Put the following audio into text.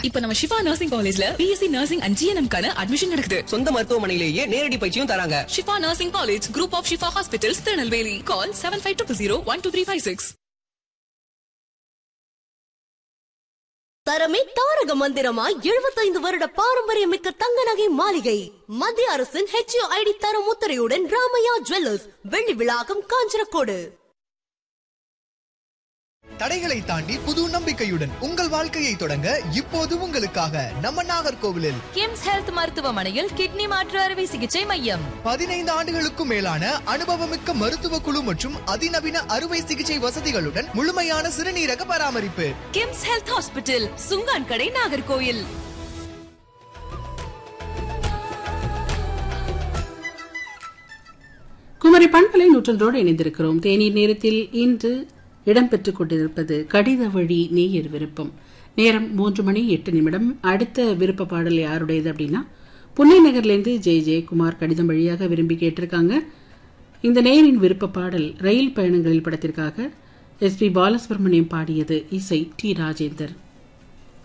இப்ப நம்ம ஷிஃபா நர்சிங் காலேஜ்ல பிஎஸ்சி நர்சிங் அண்ட் ஜிஎன்எம் கான அட்மிஷன் நடக்குது சொந்த மருத்துவமனையிலேயே நேரடி பயிற்சியும் தராங்க Shifa nursing college group of Shifa hospitals Tirunelveli call seven five two zero one two three five six தரமே தாரக மந்திரமாய் எழுபத்தைந்து வருட பாரம்பரியமிக்க தங்க நகை மாளிகை மத்திய அரசின் ஹெச்ஐடி தரம் முத்திரையுடன் ராமையா ஜுவல்லர்ஸ் வெள்ளி விழாக்கம் காஞ்சனக்கோடு தடைகளை தாண்டி புது நம்பிக்கையுடன் உங்கள் வாழ்க்கையை தொடங்க இப்போது உங்களுக்காக நம்ம நாகர்கோவிலில் கிம்ஸ் ஹெல்த் மருத்துவமனையில் கிட்னி மாற்று அறுவை சிகிச்சை மையம் பதினைந்து ஆண்டுகளுக்கும் மேலான அனுபவமிக்க மருத்துவ குழு மற்றும் அதிநவீன அறுவை சிகிச்சை வசதிகளுடன் முழுமையான சிறுநீரக பராமரிப்பு கிம்ஸ் ஹெல்த் ஹாஸ்பிட்டல் சுங்கான் கடை நாகர்கோயில் குமரி பண்பலை நூற்றொன்றோடு இணைந்திருக்கிறோம் தேநீர் நேரத்தில் இன்று இடம்பெற்றுக் கொண்டிருப்பது கடித வழி நேயர் விருப்பம் நேரம் மூன்று மணி எட்டு நிமிடம் அடுத்த விருப்ப பாடல் யாருடையது அப்படின்னா புன்னை நகர்லேருந்து ஜெய ஜெயக்குமார் கடிதம் வழியாக விரும்பி கேட்டிருக்காங்க இந்த நேரின் விருப்ப பாடல் ரயில் பயணங்களில் படத்திற்காக எஸ் பி பாலசுப்ரமணியம் பாடியது இசை டி ராஜேந்தர்